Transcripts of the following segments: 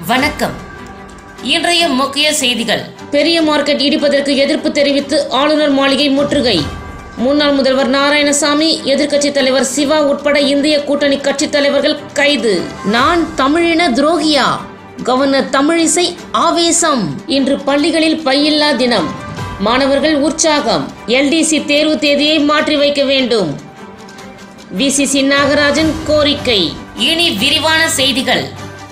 வணக்கம் இன்றைய முக்கிய செய்திகள் பெரிய மார்க்கெட் இடிப்பதற்கு எதிர்ப்பு தெரிவித்து ஆளுநர் மாளிகை முற்றுகை முன்னாள் முதல்வர் நாராயணசாமி எதிர்க்கட்சித் தலைவர் சிவா உட்பட இந்திய கூட்டணி கட்சித் தலைவர்கள் கைது நான் தமிழின துரோகியா கவர்னர் தமிழிசை ஆவேசம் இன்று பள்ளிகளில் பையில்லா தினம் மாணவர்கள் உற்சாகம் எல்டிசி தேர்வு தேதியை மாற்றி வைக்க வேண்டும் விசிசி நாகராஜன் கோரிக்கை இனி விரிவான செய்திகள்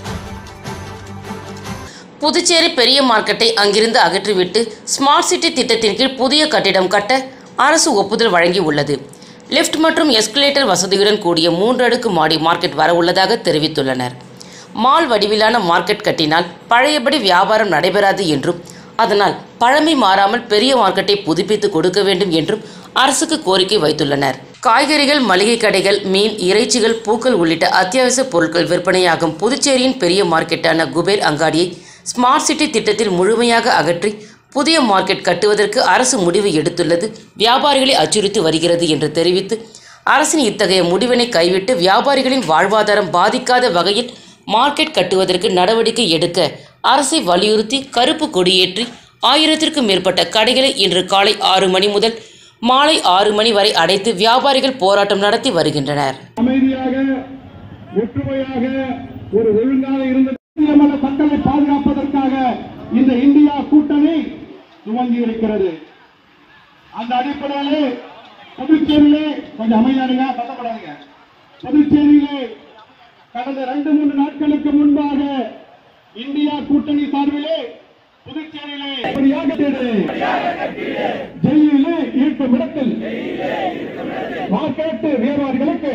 புதுச்சேரி பெரிய மார்க்கெட்டை அங்கிருந்து அகற்றிவிட்டு ஸ்மார்ட் சிட்டி திட்டத்தின் கீழ் புதிய கட்டிடம் கட்ட அரசு ஒப்புதல் வழங்கி உள்ளது லிஃப்ட் மற்றும் எஸ்கலேட்டர் வசதியுடன் கூடிய மூன்று அடுக்கு மாடி மார்க்கெட் வர உள்ளதாக தெரிவித்துள்ளனர் மால் வடிவிலான மார்க்கெட் கட்டினால் பழையபடி வியாபாரம் நடைபெறாது என்றும் அதனால் பழமை மாறாமல் பெரிய மார்க்கெட்டை புதுப்பித்து கொடுக்க வேண்டும் என்றும் அரசுக்கு கோரிக்கை வைத்துள்ளனர் காய்கறிகள் மளிகை கடைகள் மீன் இறைச்சிகள் பூக்கள் உள்ளிட்ட அத்தியாவசிய பொருட்கள் விற்பனையாகும் புதுச்சேரியின் பெரிய மார்க்கெட்டான குபேர் அங்காடியை ஸ்மார்ட் சிட்டி திட்டத்தில் முழுமையாக அகற்றி புதிய மார்க்கெட் கட்டுவதற்கு அரசு முடிவு எடுத்துள்ளது வியாபாரிகளை அச்சுறுத்தி வருகிறது என்று தெரிவித்து அரசின் இத்தகைய முடிவினை கைவிட்டு வியாபாரிகளின் வாழ்வாதாரம் பாதிக்காத வகையில் மார்க்கெட் கட்டுவதற்கு நடவடிக்கை எடுக்க அரசை வலியுறுத்தி கருப்பு கொடியேற்றி ஆயிரத்திற்கும் மேற்பட்ட கடைகளை இன்று காலை ஆறு மணி முதல் மாலை ஆறு மணி வரை அடைத்து வியாபாரிகள் போராட்டம் நடத்தி வருகின்றனர் அமைதியாக ஒற்றுமையாக ஒரு ஒழுங்காக இருந்த நமது மக்களை பாதுகாப்பதற்காக இந்த இந்தியா கூட்டணி துவங்கி இருக்கிறது அந்த அடிப்படையிலே புதுச்சேரியிலே கொஞ்சம் அமைதியாருங்க பத்தப்படாதுங்க புதுச்சேரியிலே கடந்த ரெண்டு மூன்று நாட்களுக்கு முன்பாக இந்தியா கூட்டணி சார்பிலே புதுச்சேரியிலே இப்படியாக தேடு. ஜெயிலிலே இருக்கும் இடத்தில் மார்க்கெட்டு வியாபாரிகளுக்கு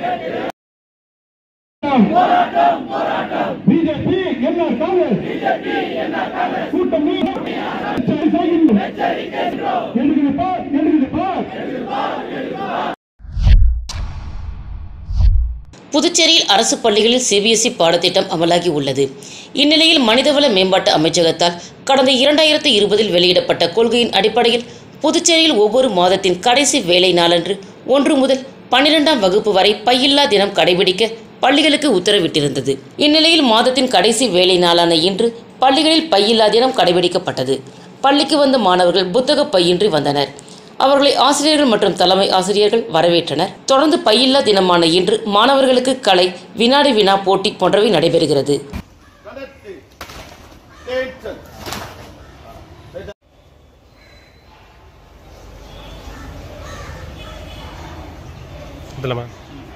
பிஜேபி என்ன காங்கிரஸ் கூட்டம் நீ எடுக்குது பார் எடுக்குது பார் புதுச்சேரியில் அரசு பள்ளிகளில் சிபிஎஸ்இ பாடத்திட்டம் அமலாகி உள்ளது இந்நிலையில் மனிதவள மேம்பாட்டு அமைச்சகத்தால் கடந்த இரண்டாயிரத்து இருபதில் வெளியிடப்பட்ட கொள்கையின் அடிப்படையில் புதுச்சேரியில் ஒவ்வொரு மாதத்தின் கடைசி வேலை நாளன்று ஒன்று முதல் பன்னிரெண்டாம் வகுப்பு வரை பையில்லா தினம் கடைபிடிக்க பள்ளிகளுக்கு உத்தரவிட்டிருந்தது இந்நிலையில் மாதத்தின் கடைசி வேலை நாளான இன்று பள்ளிகளில் பையில்லா தினம் கடைபிடிக்கப்பட்டது பள்ளிக்கு வந்த மாணவர்கள் புத்தக பையின்றி வந்தனர் அவர்களை ஆசிரியர்கள் மற்றும் தலைமை ஆசிரியர்கள் வரவேற்றனர் தொடர்ந்து பையில்லா தினமான இன்று மாணவர்களுக்கு கலை வினாடி வினா போட்டி போன்றவை நடைபெறுகிறது இதுலமா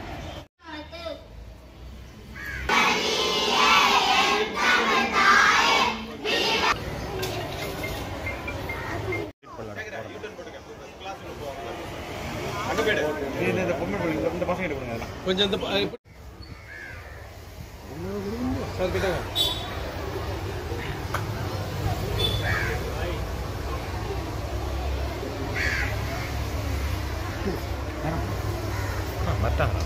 கொஞ்சம் இந்த ப- இப்ப- சார் கிட்ட மத்தாங்களா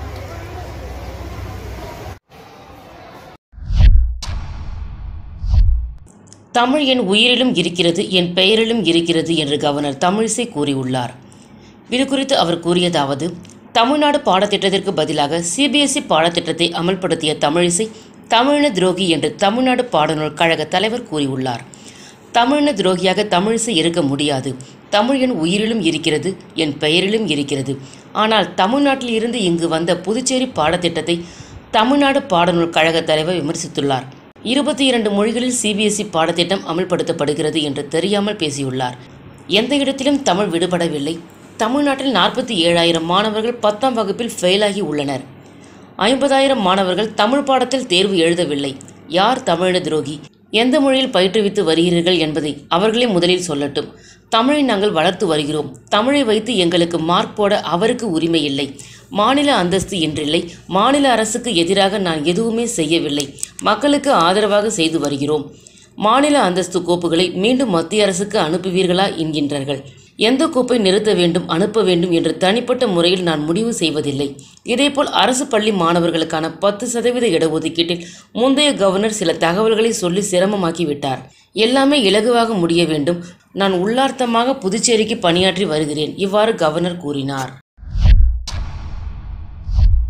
தமிழ் என் உயிரிலும் இருக்கிறது என் பெயரிலும் இருக்கிறது என்று கவர்னர் தமிழிசை கூறியுள்ளார் இது குறித்து அவர் கூறியதாவது தமிழ்நாடு பாடத்திட்டத்திற்கு பதிலாக சிபிஎஸ்இ பாடத்திட்டத்தை அமல்படுத்திய தமிழிசை தமிழின துரோகி என்று தமிழ்நாடு பாடநூல் கழக தலைவர் கூறியுள்ளார் தமிழின துரோகியாக தமிழிசை இருக்க முடியாது தமிழ் என் உயிரிலும் இருக்கிறது என் பெயரிலும் இருக்கிறது ஆனால் தமிழ்நாட்டில் இருந்து இங்கு வந்த புதுச்சேரி பாடத்திட்டத்தை தமிழ்நாடு பாடநூல் கழக தலைவர் விமர்சித்துள்ளார் இருபத்தி இரண்டு மொழிகளில் சிபிஎஸ்இ பாடத்திட்டம் அமல்படுத்தப்படுகிறது என்று தெரியாமல் பேசியுள்ளார் எந்த இடத்திலும் தமிழ் விடுபடவில்லை தமிழ்நாட்டில் நாற்பத்தி ஏழாயிரம் மாணவர்கள் பத்தாம் வகுப்பில் ஃபெயிலாகி உள்ளனர் ஐம்பதாயிரம் மாணவர்கள் தமிழ் பாடத்தில் தேர்வு எழுதவில்லை யார் தமிழின துரோகி எந்த மொழியில் பயிற்றுவித்து வருகிறீர்கள் என்பதை அவர்களே முதலில் சொல்லட்டும் தமிழை நாங்கள் வளர்த்து வருகிறோம் தமிழை வைத்து எங்களுக்கு மார்க் போட அவருக்கு உரிமை இல்லை மாநில அந்தஸ்து என்றில்லை மாநில அரசுக்கு எதிராக நான் எதுவுமே செய்யவில்லை மக்களுக்கு ஆதரவாக செய்து வருகிறோம் மாநில அந்தஸ்து கோப்புகளை மீண்டும் மத்திய அரசுக்கு அனுப்புவீர்களா என்கின்றார்கள் எந்த கோப்பை நிறுத்த வேண்டும் அனுப்ப வேண்டும் என்று தனிப்பட்ட முறையில் நான் முடிவு செய்வதில்லை இதேபோல் அரசு பள்ளி மாணவர்களுக்கான பத்து சதவீத இடஒதுக்கீட்டில் முந்தைய கவர்னர் சில தகவல்களை சொல்லி சிரமமாக்கி விட்டார் எல்லாமே இலகுவாக முடிய வேண்டும் நான் உள்ளார்த்தமாக புதுச்சேரிக்கு பணியாற்றி வருகிறேன் இவ்வாறு கவர்னர் கூறினார்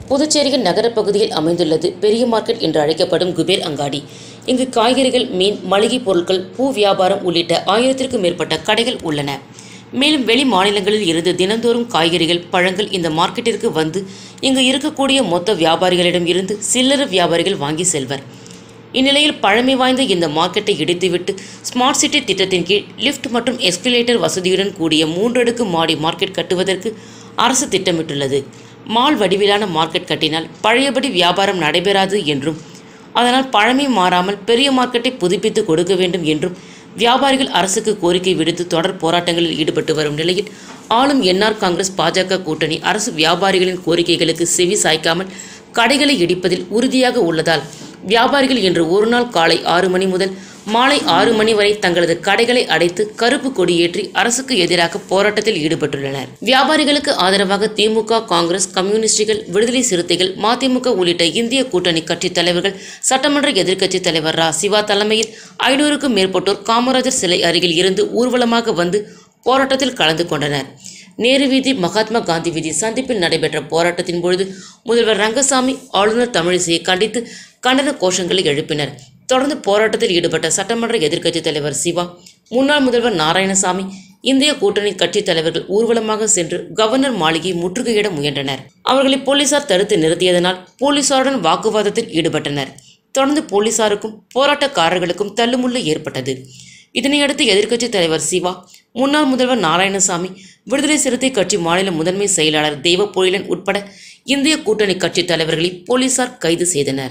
புதுச்சேரியின் நகரப்பகுதியில் அமைந்துள்ளது பெரிய மார்க்கெட் என்று அழைக்கப்படும் குபேர் அங்காடி இங்கு காய்கறிகள் மீன் மளிகைப் பொருட்கள் பூ வியாபாரம் உள்ளிட்ட ஆயிரத்திற்கும் மேற்பட்ட கடைகள் உள்ளன மேலும் வெளி மாநிலங்களில் இருந்து தினந்தோறும் காய்கறிகள் பழங்கள் இந்த மார்க்கெட்டிற்கு வந்து இங்கு இருக்கக்கூடிய மொத்த வியாபாரிகளிடம் இருந்து சில்லறை வியாபாரிகள் வாங்கி செல்வர் இந்நிலையில் பழமை வாய்ந்த இந்த மார்க்கெட்டை இடித்துவிட்டு ஸ்மார்ட் சிட்டி திட்டத்தின் கீழ் லிஃப்ட் மற்றும் எஸ்கலேட்டர் வசதியுடன் கூடிய மூன்றடுக்கு மாடி மார்க்கெட் கட்டுவதற்கு அரசு திட்டமிட்டுள்ளது மால் வடிவிலான மார்க்கெட் கட்டினால் பழையபடி வியாபாரம் நடைபெறாது என்றும் அதனால் பழமை மாறாமல் பெரிய மார்க்கெட்டை புதுப்பித்து கொடுக்க வேண்டும் என்றும் வியாபாரிகள் அரசுக்கு கோரிக்கை விடுத்து தொடர் போராட்டங்களில் ஈடுபட்டு வரும் நிலையில் ஆளும் என்ஆர் காங்கிரஸ் பாஜக கூட்டணி அரசு வியாபாரிகளின் கோரிக்கைகளுக்கு செவி சாய்க்காமல் கடைகளை இடிப்பதில் உறுதியாக உள்ளதால் வியாபாரிகள் இன்று ஒரு நாள் காலை ஆறு மணி முதல் மாலை ஆறு மணி வரை தங்களது கடைகளை அடைத்து கருப்பு கொடி ஏற்றி அரசுக்கு எதிராக போராட்டத்தில் ஈடுபட்டுள்ளனர் வியாபாரிகளுக்கு ஆதரவாக திமுக காங்கிரஸ் கம்யூனிஸ்டுகள் விடுதலை சிறுத்தைகள் மதிமுக உள்ளிட்ட இந்திய கூட்டணி கட்சி தலைவர்கள் சட்டமன்ற எதிர்க்கட்சி தலைவர் ரா சிவா தலைமையில் ஐநூறுக்கும் மேற்பட்டோர் காமராஜர் சிலை அருகில் இருந்து ஊர்வலமாக வந்து போராட்டத்தில் கலந்து கொண்டனர் நேரு வீதி மகாத்மா காந்தி வீதி சந்திப்பில் நடைபெற்ற போராட்டத்தின் பொழுது முதல்வர் ரங்கசாமி ஆளுநர் தமிழிசையை கண்டித்து கண்டன கோஷங்களை எழுப்பினர் தொடர்ந்து போராட்டத்தில் ஈடுபட்ட சட்டமன்ற எதிர்க்கட்சித் தலைவர் சிவா முன்னாள் முதல்வர் நாராயணசாமி இந்திய கூட்டணி கட்சித் தலைவர்கள் ஊர்வலமாக சென்று கவர்னர் மாளிகையை முற்றுகையிட முயன்றனர் அவர்களை போலீசார் தடுத்து நிறுத்தியதனால் போலீசாருடன் வாக்குவாதத்தில் ஈடுபட்டனர் தொடர்ந்து போலீசாருக்கும் போராட்டக்காரர்களுக்கும் தள்ளுமுள்ளு ஏற்பட்டது இதனையடுத்து எதிர்க்கட்சித் தலைவர் சிவா முன்னாள் முதல்வர் நாராயணசாமி விடுதலை சிறுத்தை கட்சி மாநில முதன்மை செயலாளர் தெய்வ பொழிலன் உட்பட இந்திய கூட்டணி கட்சி தலைவர்களை போலீசார் கைது செய்தனர்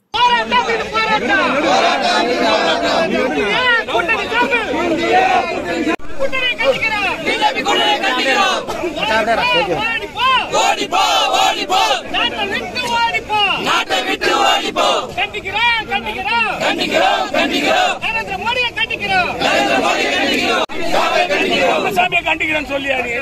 கண்டிக்கிறேன் சொல்லியாரு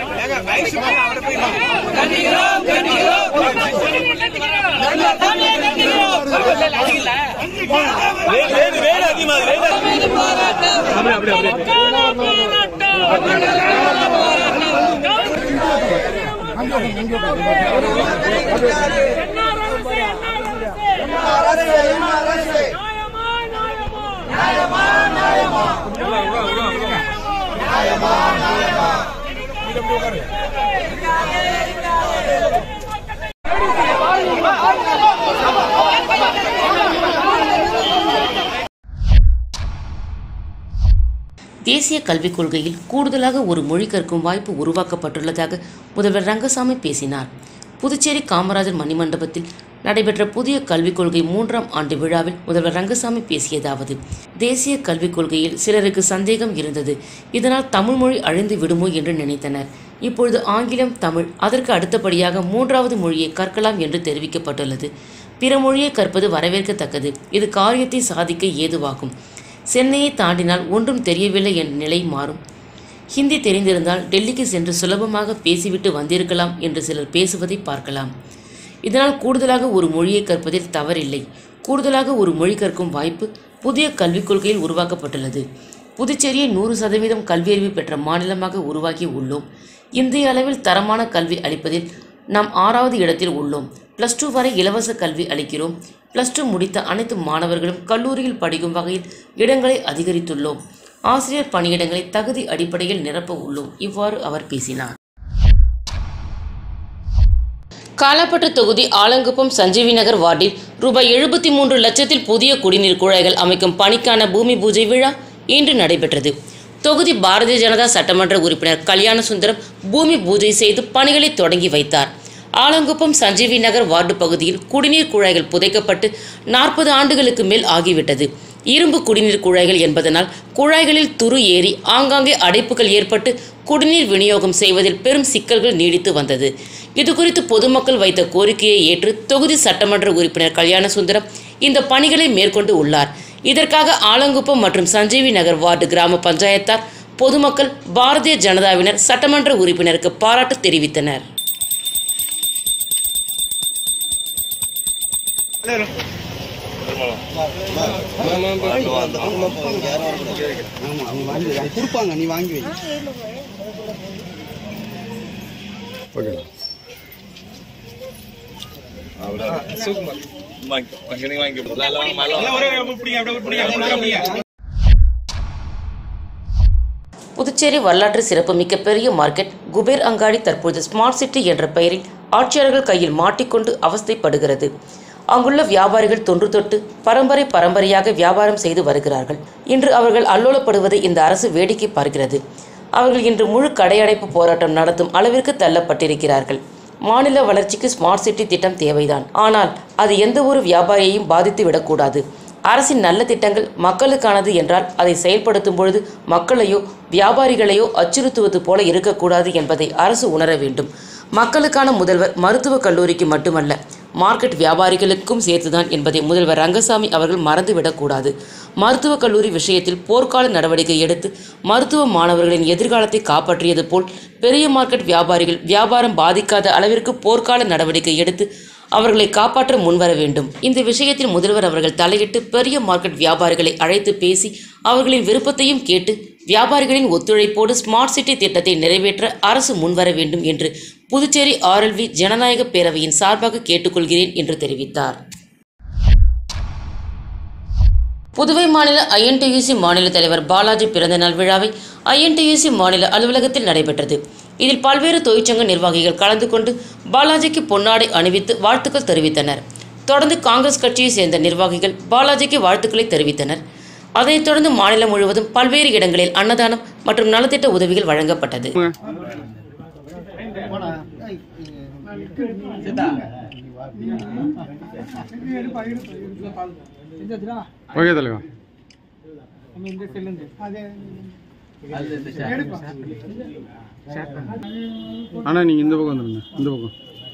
தேசிய கல்விக் கொள்கையில் கூடுதலாக ஒரு மொழி கற்கும் வாய்ப்பு உருவாக்கப்பட்டுள்ளதாக முதல்வர் ரங்கசாமி பேசினார் புதுச்சேரி காமராஜர் மணிமண்டபத்தில் நடைபெற்ற புதிய கல்விக் கொள்கை மூன்றாம் ஆண்டு விழாவில் முதல்வர் ரங்கசாமி பேசியதாவது தேசிய கல்விக் கொள்கையில் சிலருக்கு சந்தேகம் இருந்தது இதனால் தமிழ் மொழி அழிந்து விடுமோ என்று நினைத்தனர் இப்பொழுது ஆங்கிலம் தமிழ் அதற்கு அடுத்தபடியாக மூன்றாவது மொழியை கற்கலாம் என்று தெரிவிக்கப்பட்டுள்ளது பிற மொழியை கற்பது வரவேற்கத்தக்கது இது காரியத்தை சாதிக்க ஏதுவாகும் சென்னையை தாண்டினால் ஒன்றும் தெரியவில்லை என்ற நிலை மாறும் ஹிந்தி தெரிந்திருந்தால் டெல்லிக்கு சென்று சுலபமாக பேசிவிட்டு வந்திருக்கலாம் என்று சிலர் பேசுவதை பார்க்கலாம் இதனால் கூடுதலாக ஒரு மொழியை கற்பதில் தவறில்லை கூடுதலாக ஒரு மொழி கற்கும் வாய்ப்பு புதிய கல்விக் கொள்கையில் உருவாக்கப்பட்டுள்ளது புதுச்சேரியை நூறு சதவீதம் கல்வியறிவு பெற்ற மாநிலமாக உருவாக்கி உள்ளோம் இந்திய அளவில் தரமான கல்வி அளிப்பதில் நாம் ஆறாவது இடத்தில் உள்ளோம் ப்ளஸ் டூ வரை இலவச கல்வி அளிக்கிறோம் ப்ளஸ் டூ முடித்த அனைத்து மாணவர்களும் கல்லூரியில் படிக்கும் வகையில் இடங்களை அதிகரித்துள்ளோம் ஆசிரியர் பணியிடங்களை தகுதி அடிப்படையில் நிரப்ப உள்ளோம் இவ்வாறு அவர் பேசினார் காலாப்பட்டு தொகுதி ஆலங்குப்பம் சஞ்சீவி நகர் வார்டில் ரூபாய் எழுபத்தி மூன்று லட்சத்தில் புதிய குடிநீர் குழாய்கள் அமைக்கும் பணிக்கான பூமி பூஜை விழா இன்று நடைபெற்றது தொகுதி பாரதிய ஜனதா சட்டமன்ற உறுப்பினர் கல்யாண சுந்தரம் பூமி பூஜை செய்து பணிகளை தொடங்கி வைத்தார் ஆலங்குப்பம் சஞ்சீவி நகர் வார்டு பகுதியில் குடிநீர் குழாய்கள் புதைக்கப்பட்டு நாற்பது ஆண்டுகளுக்கு மேல் ஆகிவிட்டது இரும்பு குடிநீர் குழாய்கள் என்பதனால் குழாய்களில் துரு ஏறி ஆங்காங்கே அடைப்புகள் ஏற்பட்டு குடிநீர் விநியோகம் செய்வதில் பெரும் சிக்கல்கள் நீடித்து வந்தது இதுகுறித்து பொதுமக்கள் வைத்த கோரிக்கையை ஏற்று தொகுதி சட்டமன்ற உறுப்பினர் கல்யாண சுந்தரம் இந்த பணிகளை மேற்கொண்டு உள்ளார் இதற்காக ஆலங்குப்பம் மற்றும் சஞ்சீவி நகர் வார்டு கிராம பஞ்சாயத்தார் பொதுமக்கள் பாரதிய ஜனதாவினர் சட்டமன்ற உறுப்பினருக்கு பாராட்டு தெரிவித்தனர் கொடுப்பாங்க நீ வாங்கி வை எல்லாம் ஒரே பிடிங்க அப்படியே பிடிங்க அப்படியே பிடிங்க புதுச்சேரி வரலாற்று சிறப்புமிக்க பெரிய மார்க்கெட் குபேர் அங்காடி தற்போது ஸ்மார்ட் சிட்டி என்ற பெயரில் ஆட்சியாளர்கள் கையில் மாட்டிக்கொண்டு அவஸ்தைப்படுகிறது அங்குள்ள வியாபாரிகள் தொன்று தொட்டு பரம்பரை பரம்பரையாக வியாபாரம் செய்து வருகிறார்கள் இன்று அவர்கள் அல்லோலப்படுவதை இந்த அரசு வேடிக்கை பார்க்கிறது அவர்கள் இன்று முழு கடையடைப்பு போராட்டம் நடத்தும் அளவிற்கு தள்ளப்பட்டிருக்கிறார்கள் மாநில வளர்ச்சிக்கு ஸ்மார்ட் சிட்டி திட்டம் தேவைதான் ஆனால் அது எந்த ஒரு வியாபாரியையும் பாதித்து விடக்கூடாது அரசின் நல்ல திட்டங்கள் மக்களுக்கானது என்றால் அதை செயல்படுத்தும் பொழுது மக்களையோ வியாபாரிகளையோ அச்சுறுத்துவது போல இருக்கக்கூடாது என்பதை அரசு உணர வேண்டும் மக்களுக்கான முதல்வர் மருத்துவக் கல்லூரிக்கு மட்டுமல்ல மார்க்கெட் வியாபாரிகளுக்கும் சேர்த்துதான் என்பதை முதல்வர் ரங்கசாமி அவர்கள் மறந்துவிடக்கூடாது மருத்துவக் கல்லூரி விஷயத்தில் போர்க்கால நடவடிக்கை எடுத்து மருத்துவ மாணவர்களின் எதிர்காலத்தை காப்பாற்றியது போல் பெரிய மார்க்கெட் வியாபாரிகள் வியாபாரம் பாதிக்காத அளவிற்கு போர்க்கால நடவடிக்கை எடுத்து அவர்களை காப்பாற்ற முன்வர வேண்டும் இந்த விஷயத்தில் முதல்வர் அவர்கள் தலையிட்டு பெரிய மார்க்கெட் வியாபாரிகளை அழைத்து பேசி அவர்களின் விருப்பத்தையும் கேட்டு வியாபாரிகளின் ஒத்துழைப்போடு ஸ்மார்ட் சிட்டி திட்டத்தை நிறைவேற்ற அரசு முன்வர வேண்டும் என்று புதுச்சேரி ஆர்எல்வி ஜனநாயக பேரவையின் சார்பாக கேட்டுக்கொள்கிறேன் என்று தெரிவித்தார் புதுவை மாநில ஐஎன்டியூசி மாநில தலைவர் பாலாஜி பிறந்தநாள் விழாவை ஐஎன்டியூசி மாநில அலுவலகத்தில் நடைபெற்றது இதில் பல்வேறு தொழிற்சங்க நிர்வாகிகள் கலந்து கொண்டு பாலாஜிக்கு பொன்னாடை அணிவித்து வாழ்த்துக்கள் தெரிவித்தனர் தொடர்ந்து காங்கிரஸ் கட்சியை சேர்ந்த நிர்வாகிகள் பாலாஜிக்கு வாழ்த்துக்களை தெரிவித்தனர் அதைத் தொடர்ந்து மாநிலம் முழுவதும் பல்வேறு இடங்களில் அன்னதானம் மற்றும் நலத்திட்ட உதவிகள் வழங்கப்பட்டது ஓகே தலைவா அண்ணா நீங்கள் இந்த பக்கம் வந்துடுங்க இந்த பக்கம்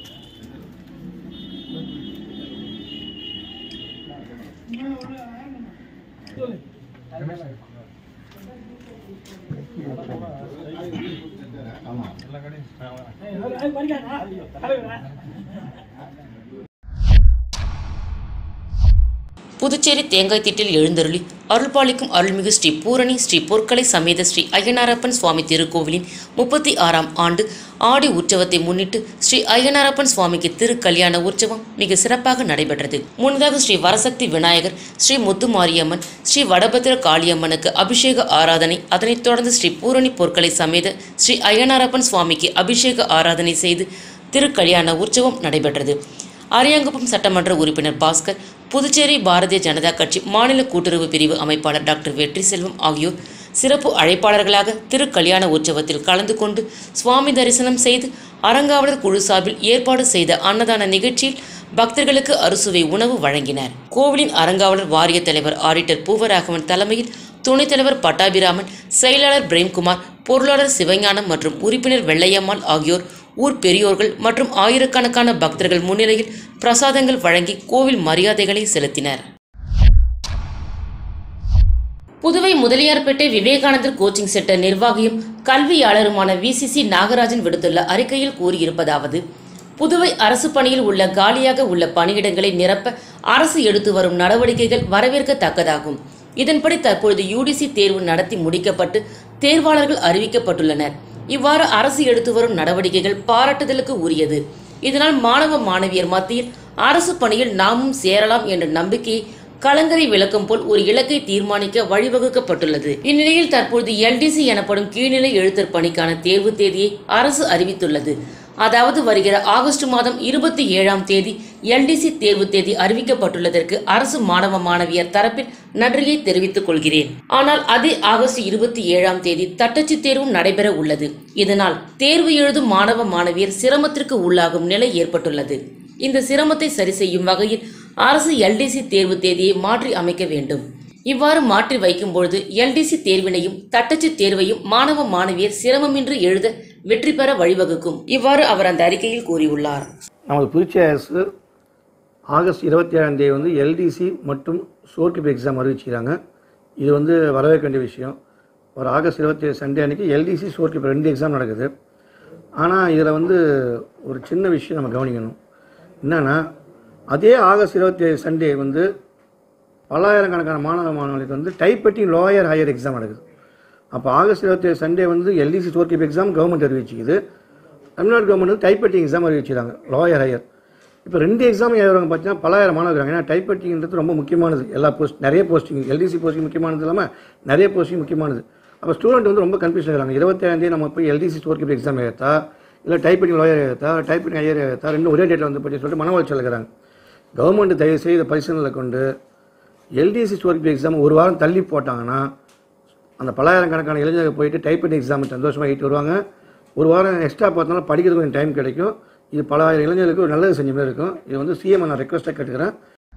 புதுச்சேரி தேங்காய் திட்டில் எழுந்தருளி அருள்பாலிக்கும் அருள்மிகு ஸ்ரீ பூரணி ஸ்ரீ பொற்கலை சமேத ஸ்ரீ ஐயனாரப்பன் சுவாமி திருக்கோவிலின் முப்பத்தி ஆறாம் ஆண்டு ஆடி உற்சவத்தை முன்னிட்டு ஸ்ரீ ஐயனாரப்பன் சுவாமிக்கு திருக்கல்யாண உற்சவம் மிக சிறப்பாக நடைபெற்றது முன்னதாக ஸ்ரீ வரசக்தி விநாயகர் ஸ்ரீ முத்துமாரியம்மன் ஸ்ரீ வடபத்திர காளியம்மனுக்கு அபிஷேக ஆராதனை அதனைத் தொடர்ந்து ஸ்ரீ பூரணி பொற்கலை சமேத ஸ்ரீ ஐயனாரப்பன் சுவாமிக்கு அபிஷேக ஆராதனை செய்து திருக்கல்யாண உற்சவம் நடைபெற்றது அரியாங்குப்பம் சட்டமன்ற உறுப்பினர் பாஸ்கர் புதுச்சேரி பாரதிய ஜனதா கட்சி மாநில கூட்டுறவு பிரிவு அமைப்பாளர் டாக்டர் வெற்றி செல்வம் ஆகியோர் சிறப்பு அழைப்பாளர்களாக திருக்கல்யாண உற்சவத்தில் கலந்து கொண்டு சுவாமி தரிசனம் செய்து அறங்காவலர் குழு சார்பில் ஏற்பாடு செய்த அன்னதான நிகழ்ச்சியில் பக்தர்களுக்கு அறுசுவை உணவு வழங்கினர் கோவிலின் அறங்காவலர் வாரிய தலைவர் ஆடிட்டர் பூவராகவன் தலைமையில் துணைத் தலைவர் பட்டாபிராமன் செயலாளர் பிரேம்குமார் பொருளாளர் சிவஞானம் மற்றும் உறுப்பினர் வெள்ளையம்மாள் ஆகியோர் ஊர் பெரியோர்கள் மற்றும் ஆயிரக்கணக்கான பக்தர்கள் முன்னிலையில் பிரசாதங்கள் வழங்கி கோவில் மரியாதைகளை செலுத்தினர் புதுவை முதலியார்பேட்டை விவேகானந்தர் கோச்சிங் சென்டர் நிர்வாகியும் கல்வியாளருமான விசிசி நாகராஜன் விடுத்துள்ள அறிக்கையில் கூறியிருப்பதாவது புதுவை அரசு பணியில் உள்ள காலியாக உள்ள பணியிடங்களை நிரப்ப அரசு எடுத்து வரும் நடவடிக்கைகள் வரவேற்கத்தக்கதாகும் இதன்படி தற்பொழுது யூடிசி தேர்வு நடத்தி முடிக்கப்பட்டு தேர்வாளர்கள் அறிவிக்கப்பட்டுள்ளனர் இவ்வாறு அரசு எடுத்து வரும் நடவடிக்கைகள் பாராட்டுதலுக்கு உரியது இதனால் மாணவ மாணவியர் மத்தியில் அரசு பணியில் நாமும் சேரலாம் என்ற நம்பிக்கையை கலங்கரை விளக்கம் போல் ஒரு இலக்கை தீர்மானிக்க வழிவகுக்கப்பட்டுள்ளது இந்நிலையில் தற்பொழுது எல்டிசி எனப்படும் கீழ்நிலை எழுத்தர் பணிக்கான தேர்வு தேதியை அரசு அறிவித்துள்ளது அதாவது வருகிற ஆகஸ்ட் மாதம் இருபத்தி ஏழாம் தேதி எல்டிசி தேர்வு தேதி அறிவிக்கப்பட்டுள்ளதற்கு அரசு மாணவ மாணவியர் தரப்பில் நன்றியை தெரிவித்துக் கொள்கிறேன் ஆனால் அதே ஆகஸ்ட் இருபத்தி ஏழாம் தேதி தட்டச்சு தேர்வும் நடைபெற உள்ளது இதனால் தேர்வு எழுதும் மாணவ மாணவியர் சிரமத்திற்கு உள்ளாகும் நிலை ஏற்பட்டுள்ளது இந்த சிரமத்தை சரி செய்யும் வகையில் அரசு எல்டிசி தேர்வு தேதியை மாற்றி அமைக்க வேண்டும் இவ்வாறு மாற்றி வைக்கும்பொழுது எல்டிசி தேர்வினையும் தட்டச்சு தேர்வையும் மாணவ மாணவியர் சிரமமின்றி எழுத வெற்றி பெற வழிவகுக்கும் இவ்வாறு அவர் அந்த அறிக்கையில் கூறியுள்ளார் நமது புதுச்சேரி அரசு ஆகஸ்ட் இருபத்தி ஏழாம் தேதி வந்து எல்டிசி மற்றும் சோர்கிப் எக்ஸாம் அறிவிச்சிக்கிறாங்க இது வந்து வரவேற்க வேண்டிய விஷயம் ஒரு ஆகஸ்ட் இருபத்தி ஏழு சண்டே அன்றைக்கி எல்டிசி சோர்கிப் ரெண்டு எக்ஸாம் நடக்குது ஆனால் இதில் வந்து ஒரு சின்ன விஷயம் நம்ம கவனிக்கணும் என்னென்னா அதே ஆகஸ்ட் இருபத்தி ஏழு சண்டே வந்து பல்லாயிரக்கணக்கான மாணவ மாணவர்களுக்கு வந்து டைப்ரைட்டிங் லோயர் ஹையர் எக்ஸாம் நடக்குது அப்போ ஆகஸ்ட் இருபத்தி ஏழு சண்டே வந்து எல்டிசி சோர்கிப் எக்ஸாம் கவர்மெண்ட் அறிவிச்சிக்குது தமிழ்நாடு கவர்மெண்ட் வந்து டைப்ரைட்டிங் எக்ஸாம் அறிவிச்சிருக்காங்க லோயர் ஹையர் இப்போ ரெண்டு எக்ஸாம் எழுதுறவங்க பார்த்தீங்கன்னா பலாயிரம் மாணவர் இருக்காங்க ஏன்னா டைப்ரைட்டிங்கிறது ரொம்ப முக்கியமானது எல்லா போஸ்ட் நிறைய போஸ்டிங் எல்டிசி போஸ்டிங் முக்கியமானது இல்லாமல் நிறைய போஸ்டிங் முக்கியமானது அப்போ ஸ்டூடெண்ட் வந்து ரொம்ப கன்ஃபியூஷன் ஆகிறாங்க இருபத்தேழாந்தேதி நம்ம போய் எல்டிசி ஸ்டோர் கீப்பர் எக்ஸாம் எழுதா இல்லை டைப்பிங் லாயர் எழுதா டைப்பிங் ஐயர் எழுதா ரெண்டும் ஒரே டேட்டில் வந்து பற்றி சொல்லிட்டு மன உளைச்சல் இருக்கிறாங்க கவர்மெண்ட் தயவு செய்து இதை பரிசீலனை கொண்டு எல்டிசி ஸ்டோர் கீப்பர் எக்ஸாம் ஒரு வாரம் தள்ளி போட்டாங்கன்னா அந்த பல்லாயிரக்கணக்கான இளைஞர்கள் போயிட்டு டைப்பிங் எக்ஸாம் சந்தோஷமாக எழுதிட்டு வருவாங்க ஒரு வாரம் எக்ஸ்ட்ரா பார்த்தாலும் படிக்கிறதுக்கு கொஞ்சம் டைம் கிடைக்கும் இது பல ஆயிரம் இளைஞர்களுக்கு ஒரு நல்லது செஞ்ச மாதிரி இருக்கும் இது வந்து சிஎம் நான் ரெக்வஸ்ட்டாக கேட்டுக்கிறேன்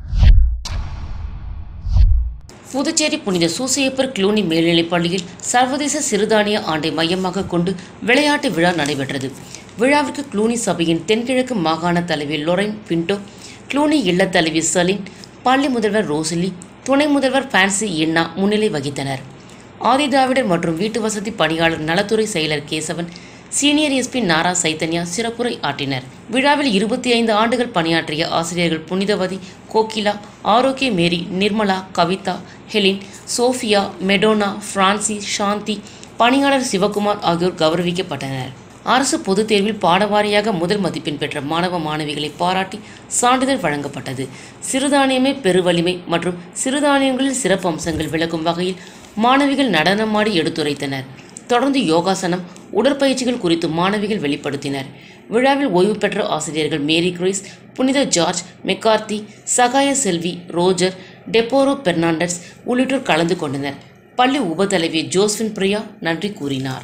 புதுச்சேரி புனித சூசையப்பர் க்ளூனி மேல்நிலைப் பள்ளியில் சர்வதேச சிறுதானிய ஆண்டை மையமாக கொண்டு விளையாட்டு விழா நடைபெற்றது விழாவிற்கு க்ளூனி சபையின் தென்கிழக்கு மாகாண தலைவி லொரைன் பின்டோ க்ளூனி இல்லத் தலைவி சலீன் பள்ளி முதல்வர் ரோசிலி துணை முதல்வர் ஃபேன்சி இன்னா முன்னிலை வகித்தனர் ஆதிதிராவிடர் மற்றும் வீட்டு வசதி பணியாளர் நலத்துறை செயலர் கேசவன் சீனியர் எஸ்பி நாரா சைத்தன்யா சிறப்புரை ஆற்றினர் விழாவில் இருபத்தி ஐந்து ஆண்டுகள் பணியாற்றிய ஆசிரியர்கள் Punithavathi Kokila Arokia Mary Nirmala Kavitha Helen Sophia Madonna Francy Shanthi பணியாளர் சிவகுமார் ஆகியோர் கௌரவிக்கப்பட்டனர் அரசு பொதுத் தேர்வில் பாடவாரியாக முதல் மதிப்பெண் பெற்ற மாணவ மாணவிகளை பாராட்டி சான்றிதழ் வழங்கப்பட்டது சிறுதானியமே பெருவலிமை மற்றும் சிறுதானியங்களில் சிறப்பு அம்சங்கள் விளக்கும் வகையில் மாணவிகள் நடனமாடி எடுத்துரைத்தனர் தொடர்ந்து யோகாசனம் உடற்பயிற்சிகள் குறித்து மாணவிகள் வெளிப்படுத்தினர் விழாவில் ஓய்வு பெற்ற ஆசிரியர்கள் மேரி கிரேஸ் புனித George McCarthy Sahaya Selvi Roger Deborah Fernandes உள்ளிட்டோர் கலந்து கொண்டனர் பள்ளி உபதலைவி ஜோஸ்பின் பிரியா நன்றி கூறினார்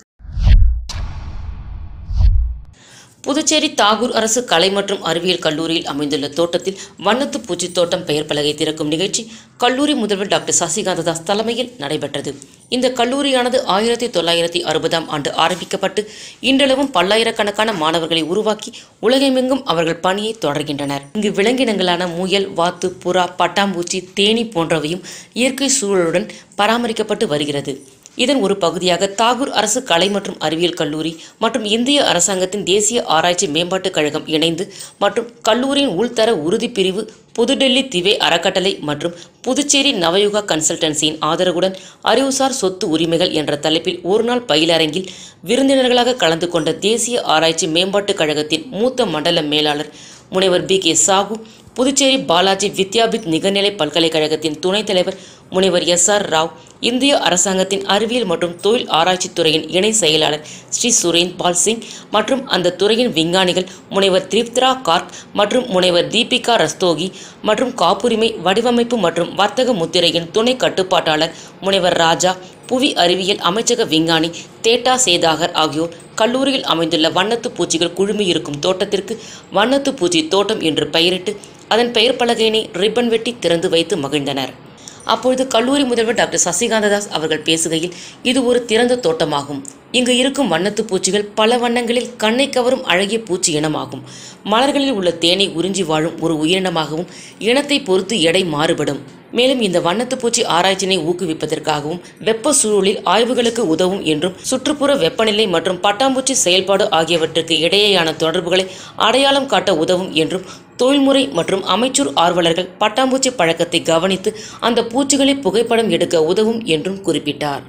புதுச்சேரி தாகூர் அரசு கலை மற்றும் அறிவியல் கல்லூரியில் அமைந்துள்ள தோட்டத்தில் வண்ணத்து பூச்சி தோட்டம் பெயர் பலகை திறக்கும் நிகழ்ச்சி கல்லூரி முதல்வர் டாக்டர் சசிகாந்த தாஸ் தலைமையில் நடைபெற்றது இந்த கல்லூரியானது ஆயிரத்தி தொள்ளாயிரத்தி அறுபதாம் ஆண்டு ஆரம்பிக்கப்பட்டு இன்றளவும் பல்லாயிரக்கணக்கான மாணவர்களை உருவாக்கி உலகமெங்கும் அவர்கள் பணியை தொடர்கின்றனர் இங்கு விலங்கினங்களான முயல் வாத்து புறா பட்டாம்பூச்சி தேனி போன்றவையும் இயற்கை சூழலுடன் பராமரிக்கப்பட்டு வருகிறது இதன் ஒரு பகுதியாக தாகூர் அரசு கலை மற்றும் அறிவியல் கல்லூரி மற்றும் இந்திய அரசாங்கத்தின் தேசிய ஆராய்ச்சி மேம்பாட்டுக் கழகம் இணைந்து மற்றும் கல்லூரியின் உள்தர உறுதிப் பிரிவு புதுடெல்லி திவே அறக்கட்டளை மற்றும் புதுச்சேரி நவயுகா கன்சல்டன்சியின் ஆதரவுடன் அறிவுசார் சொத்து உரிமைகள் என்ற தலைப்பில் ஒருநாள் பயிலரங்கில் விருந்தினர்களாக கலந்து கொண்ட தேசிய ஆராய்ச்சி மேம்பாட்டுக் கழகத்தின் மூத்த மண்டல மேலாளர் முனைவர் பி கே சாகு புதுச்சேரி பாலாஜி வித்யாபித் நிகர்நிலை பல்கலைக்கழகத்தின் துணைத் தலைவர் முனைவர் எஸ் ஆர் ராவ் இந்திய அரசாங்கத்தின் அறிவியல் மற்றும் தொழில் ஆராய்ச்சித் துறையின் இணை செயலாளர் ஸ்ரீ சுரேன் பால் சிங் மற்றும் அந்த துறையின் விஞ்ஞானிகள் முனைவர் திரிப்த்ரா கார்க் மற்றும் முனைவர் தீபிகா ரஸ்தோகி மற்றும் காப்புரிமை வடிவமைப்பு மற்றும் வர்த்தக முத்திரையின் துணை கட்டுப்பாட்டாளர் முனைவர் ராஜா புவி அறிவியல் அமைச்சக விஞ்ஞானி தேட்டா சேதாகர் ஆகியோர் கல்லூரியில் அமைந்துள்ள வண்ணத்து பூச்சிகள் குழுமியிருக்கும் தோட்டத்திற்கு வண்ணத்து பூச்சி தோட்டம் என்று பெயரிட்டு அதன் பெயர் பலகையினை ரிப்பன் வெட்டி திறந்து வைத்து மகிழ்ந்தனர் அப்பொழுது கல்லூரி முதல்வர் டாக்டர் சசிகாந்ததாஸ் அவர்கள் பேசுகையில் இது ஒரு திறந்த தோட்டமாகும் இங்கு இருக்கும் வண்ணத்து பூச்சிகள் பல வண்ணங்களில் கண்ணை கவரும் அழகிய பூச்சி இனமாகும் மலர்களில் உள்ள தேனை உறிஞ்சி வாழும் ஒரு உயிரினமாகவும் இனத்தை பொறுத்து எடை மாறுபடும் மேலும் இந்த வண்ணத்து பூச்சி ஆராய்ச்சியினை ஊக்குவிப்பதற்காகவும் வெப்ப சூழலில் ஆய்வுகளுக்கு உதவும் என்றும் சுற்றுப்புற வெப்பநிலை மற்றும் பட்டாம்பூச்சி செயல்பாடு ஆகியவற்றுக்கு இடையேயான தொடர்புகளை அடையாளம் காட்ட உதவும் என்றும் தொழில்முறை மற்றும் அமைச்சூர் ஆர்வலர்கள் பட்டாம்பூச்சி பழக்கத்தை கவனித்து அந்த பூச்சிகளை புகைப்படம் எடுக்க உதவும் என்றும் குறிப்பிட்டார்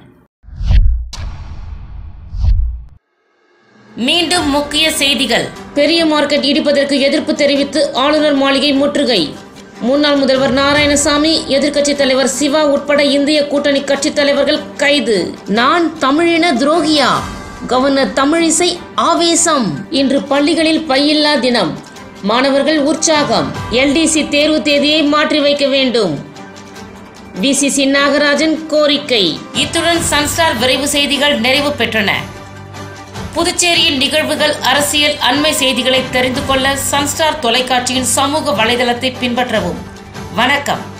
மீண்டும் முக்கிய செய்திகள் பெரிய மார்க்கெட் இடிப்பதற்கு எதிர்ப்பு தெரிவித்து ஆளுநர் மாளிகை முற்றுகை முன்னாள் முதல்வர் நாராயணசாமி எதிர்க்கட்சித் தலைவர் சிவா உட்பட இந்திய கூட்டணி கட்சித் தலைவர்கள் கைது நான் தமிழின துரோகியா கவர்னர் தமிழிசை ஆவேசம் இன்று பள்ளிகளில் பையில்லா தினம் மாணவர்கள் உற்சாகம் எல்டிசி தேர்வு தேதியை மாற்றி வைக்க வேண்டும் விசிசி நாகராஜன் கோரிக்கை இத்துடன் சன்ஸ்டார் விரைவு செய்திகள் நிறைவு பெற்றன புதுச்சேரியின் நிகழ்வுகள் அரசியல் அண்மை செய்திகளை தெரிந்து கொள்ள சன்ஸ்டார் தொலைக்காட்சியின் சமூக வலைதளத்தை பின்பற்றவும் வணக்கம்